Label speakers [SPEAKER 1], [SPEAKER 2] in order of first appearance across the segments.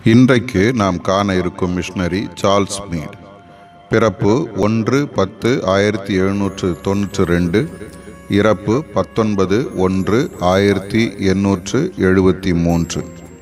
[SPEAKER 1] இன்றைக்கு நாம் காண இருக்கும் மிஷனரி சார்ல்ஸ் மீட் பிறப்பு ஒன்று பத்து ஆயிரத்தி எழுநூற்று தொண்ணூற்று ரெண்டு இறப்பு பத்தொன்பது ஒன்று ஆயிரத்தி எண்ணூற்று எழுபத்தி மூன்று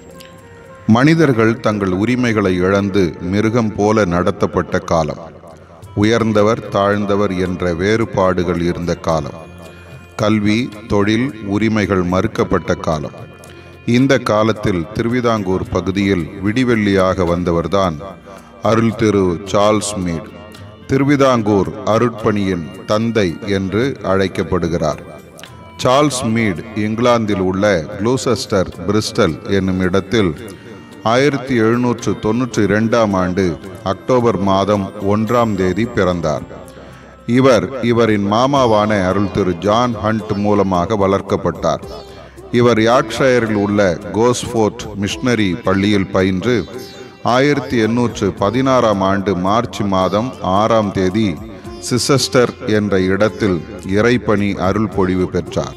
[SPEAKER 1] மனிதர்கள் தங்கள் உரிமைகளை இழந்து மிருகம் போல நடத்தப்பட்ட காலம் உயர்ந்தவர் தாழ்ந்தவர் என்ற வேறுபாடுகள் இருந்த காலம் கல்வி தொழில் உரிமைகள் மறுக்கப்பட்ட காலம் இந்த காலத்தில் திருவிதாங்கூர் பகுதியில் விடிவெள்ளியாக வந்தவர்தான் அருள் திரு சார்ல்ஸ் மீட் திருவிதாங்கூர் அருட்பணியின் தந்தை என்று அழைக்கப்படுகிறார் சார்ல்ஸ் மீட் இங்கிலாந்தில் உள்ள குளூசெஸ்டர் பிரிஸ்டல் என்னும் இடத்தில் ஆயிரத்தி எழுநூற்று தொன்னூற்றி இரண்டாம் ஆண்டு அக்டோபர் மாதம் ஒன்றாம் தேதி பிறந்தார் இவர் இவரின் மாமாவான அருள் திரு ஜான் ஹண்ட் மூலமாக வளர்க்கப்பட்டார் இவர் யாக்ஷயரில் உள்ள கோஸ்ஃபோர்ட் மிஷனரி பள்ளியில் பயின்று ஆயிரத்தி எண்ணூற்று பதினாறாம் ஆண்டு மார்ச் மாதம் ஆறாம் தேதி சிசஸ்டர் என்ற இடத்தில் இறைப்பணி அருள் பொழிவு பெற்றார்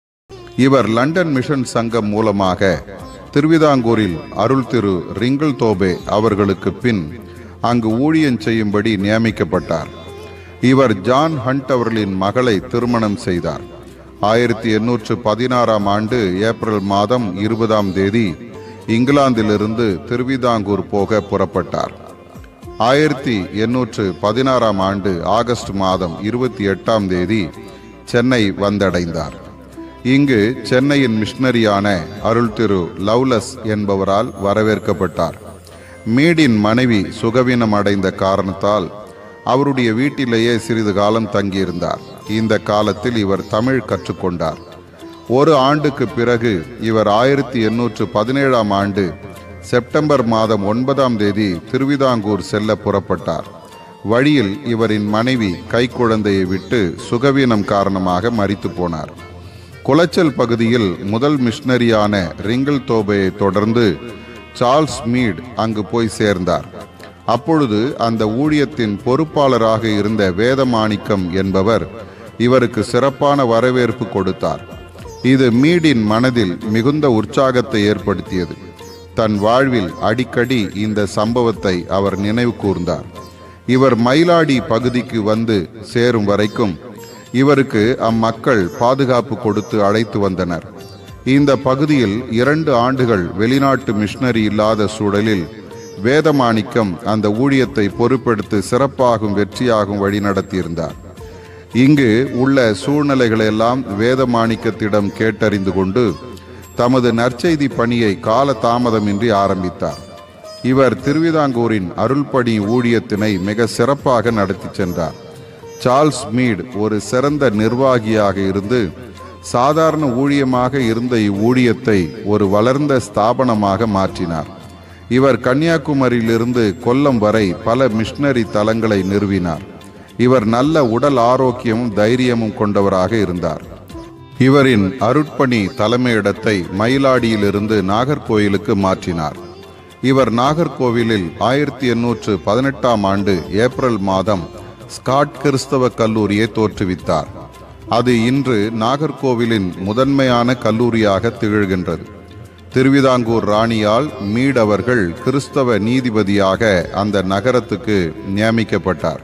[SPEAKER 1] இவர் லண்டன் மிஷன் சங்கம் மூலமாக திருவிதாங்கூரில் அருள் திரு ரிங்கிள் தோபே அவர்களுக்கு பின் அங்கு ஊழியம் செய்யும்படி நியமிக்கப்பட்டார் இவர் ஜான் ஹண்ட் அவர்களின் மகளை திருமணம் செய்தார் ஆயிரத்தி எண்ணூற்று பதினாறாம் ஆண்டு ஏப்ரல் மாதம் இருபதாம் தேதி இங்கிலாந்திலிருந்து திருவிதாங்கூர் போக புறப்பட்டார் ஆயிரத்தி எண்ணூற்று பதினாறாம் ஆண்டு ஆகஸ்ட் மாதம் இருபத்தி எட்டாம் தேதி சென்னை வந்தடைந்தார் இங்கு சென்னையின் மிஷனரியான அருள் திரு லவ்லஸ் என்பவரால் வரவேற்கப்பட்டார் மீடின் மனைவி சுகவீனம் அடைந்த காரணத்தால் அவருடைய வீட்டிலேயே சிறிது காலம் தங்கியிருந்தார் இந்த காலத்தில் இவர் தமிழ் கற்றுக்கொண்டார் ஒரு ஆண்டுக்கு பிறகு இவர் ஆயிரத்தி எண்ணூற்று பதினேழாம் ஆண்டு செப்டம்பர் மாதம் ஒன்பதாம் தேதி திருவிதாங்கூர் செல்ல புறப்பட்டார் வழியில் இவரின் மனைவி கைக்குழந்தையை விட்டு சுகவீனம் காரணமாக மரித்து போனார் குளச்சல் பகுதியில் முதல் மிஷனரியான ரிங்கிள் தோபையை தொடர்ந்து சார்ல்ஸ் மீட் அங்கு போய் சேர்ந்தார் அப்பொழுது அந்த ஊழியத்தின் பொறுப்பாளராக இருந்த வேதமாணிக்கம் என்பவர் இவருக்கு சிறப்பான வரவேற்பு கொடுத்தார் இது மீடின் மனதில் மிகுந்த உற்சாகத்தை ஏற்படுத்தியது தன் வாழ்வில் அடிக்கடி இந்த சம்பவத்தை அவர் நினைவு கூர்ந்தார் இவர் மயிலாடி பகுதிக்கு வந்து சேரும் வரைக்கும் இவருக்கு அம்மக்கள் பாதுகாப்பு கொடுத்து அழைத்து வந்தனர் இந்த பகுதியில் இரண்டு ஆண்டுகள் வெளிநாட்டு மிஷனரி இல்லாத சூழலில் வேதமாணிக்கம் அந்த ஊழியத்தை பொறுப்பெடுத்து சிறப்பாகும் வெற்றியாகும் வழி நடத்தியிருந்தார் இங்கு உள்ள சூழ்நிலைகளெல்லாம் வேதமாணிக்கத்திடம் கேட்டறிந்து கொண்டு தமது நற்செய்தி பணியை கால தாமதமின்றி ஆரம்பித்தார் இவர் திருவிதாங்கூரின் அருள்பணி ஊழியத்தினை மிக சிறப்பாக நடத்தி சென்றார் சார்ல்ஸ் மீட் ஒரு சிறந்த நிர்வாகியாக இருந்து சாதாரண ஊழியமாக இருந்த இவ்வூழியத்தை ஒரு வளர்ந்த ஸ்தாபனமாக மாற்றினார் இவர் கன்னியாகுமரியிலிருந்து கொல்லம் வரை பல மிஷனரி தலங்களை நிறுவினார் இவர் நல்ல உடல் ஆரோக்கியமும் தைரியமும் கொண்டவராக இருந்தார் இவரின் அருட்பணி தலைமையிடத்தை மயிலாடியிலிருந்து நாகர்கோயிலுக்கு மாற்றினார் இவர் நாகர்கோவிலில் ஆயிரத்தி எண்ணூற்று பதினெட்டாம் ஆண்டு ஏப்ரல் மாதம் ஸ்காட் கிறிஸ்தவ கல்லூரியை தோற்றுவித்தார் அது இன்று நாகர்கோவிலின் முதன்மையான கல்லூரியாக திகழ்கின்றது திருவிதாங்கூர் ராணியால் மீட் அவர்கள் கிறிஸ்தவ நீதிபதியாக அந்த நகரத்துக்கு நியமிக்கப்பட்டார்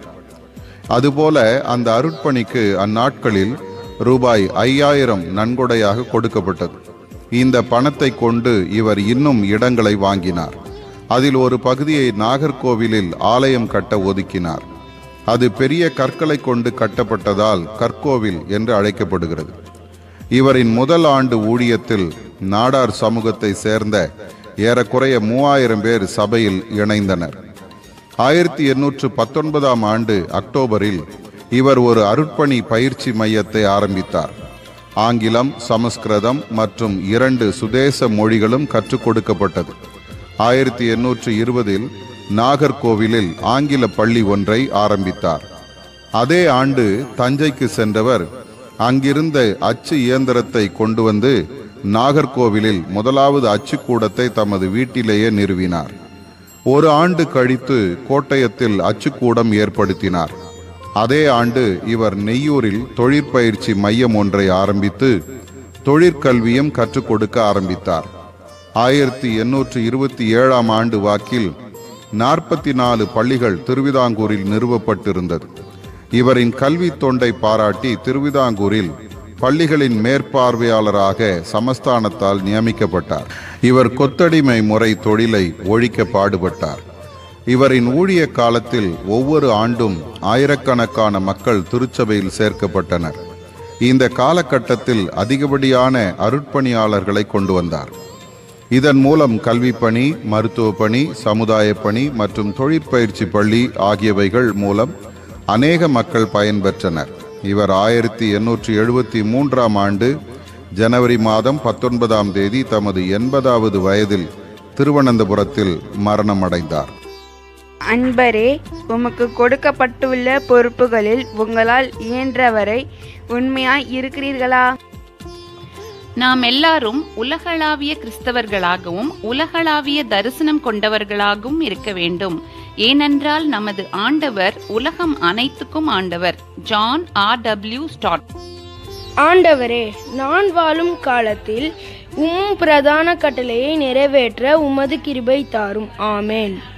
[SPEAKER 1] அதுபோல அந்த அருட்பணிக்கு அந்நாட்களில் ரூபாய் ஐயாயிரம் நன்கொடையாக கொடுக்கப்பட்டது இந்த பணத்தை கொண்டு இவர் இன்னும் இடங்களை வாங்கினார் அதில் ஒரு பகுதியை நாகர்கோவிலில் ஆலயம் கட்ட ஒதுக்கினார் அது பெரிய கற்களை கொண்டு கட்டப்பட்டதால் கற்கோவில் என்று அழைக்கப்படுகிறது இவரின் முதல் ஆண்டு ஊழியத்தில் நாடார் சமூகத்தை சேர்ந்த ஏறக்குறைய மூவாயிரம் பேர் சபையில் இணைந்தனர் ஆயிரத்தி எண்ணூற்று பத்தொன்பதாம் ஆண்டு அக்டோபரில் இவர் ஒரு அருட்பணி பயிற்சி மையத்தை ஆரம்பித்தார் ஆங்கிலம் சமஸ்கிருதம் மற்றும் இரண்டு சுதேச மொழிகளும் கற்றுக் கொடுக்கப்பட்டது ஆயிரத்தி எண்ணூற்று இருபதில் நாகர்கோவிலில் ஆங்கில பள்ளி ஒன்றை ஆரம்பித்தார் அதே ஆண்டு தஞ்சைக்கு சென்றவர் அங்கிருந்த அச்சு இயந்திரத்தை கொண்டு வந்து நாகர்கோவிலில் முதலாவது அச்சுக்கூடத்தை தமது வீட்டிலேயே நிறுவினார் ஒரு ஆண்டு கழித்து கோட்டயத்தில் அச்சுக்கூடம் ஏற்படுத்தினார் அதே ஆண்டு இவர் நெய்யூரில் தொழிற்பயிற்சி மையம் ஒன்றை ஆரம்பித்து தொழிற்கல்வியும் கற்றுக் கொடுக்க ஆரம்பித்தார் ஆயிரத்தி எண்ணூற்று இருபத்தி ஏழாம் ஆண்டு வாக்கில் நாற்பத்தி நாலு பள்ளிகள் திருவிதாங்கூரில் நிறுவப்பட்டிருந்தது இவரின் கல்வி தொண்டை பாராட்டி திருவிதாங்கூரில் பள்ளிகளின் மேற்பார்வையாளராக சமஸ்தானத்தால் நியமிக்கப்பட்டார் இவர் கொத்தடிமை முறை தொழிலை ஒழிக்க பாடுபட்டார் இவரின் ஊழிய காலத்தில் ஒவ்வொரு ஆண்டும் ஆயிரக்கணக்கான மக்கள் திருச்சபையில் சேர்க்கப்பட்டனர் இந்த காலகட்டத்தில் அதிகப்படியான அருட்பணியாளர்களை கொண்டு வந்தார் இதன் மூலம் கல்வி பணி மருத்துவ பணி சமுதாய பணி மற்றும் தொழிற்பயிற்சி பள்ளி ஆகியவைகள் மூலம் அநேக மக்கள் பயன்பெற்றனர் இவர் ஆயிரத்தி எண்ணூற்றி எழுபத்தி மூன்றாம் ஆண்டு ஜனவரி மாதம் பத்தொன்பதாம் தேதி தமது எண்பதாவது வயதில் திருவனந்தபுரத்தில் மரணமடைந்தார்
[SPEAKER 2] அன்பரே உமக்கு கொடுக்கப்பட்டுள்ள பொறுப்புகளில் உங்களால் இயன்றவரை உண்மையாய் இருக்கிறீர்களா
[SPEAKER 3] நாம் எல்லாரும் உலகளாவிய கிறிஸ்தவர்களாகவும் உலகளாவிய தரிசனம் கொண்டவர்களாகவும் இருக்க வேண்டும் ஏனென்றால் நமது ஆண்டவர் உலகம் அனைத்துக்கும் ஆண்டவர் ஜான் ஆர் டபிள்யூ ஸ்டாட்
[SPEAKER 4] ஆண்டவரே நான் வாழும் காலத்தில் உம் பிரதான கட்டளையை நிறைவேற்ற உமது கிருபை தாரும் ஆமேன்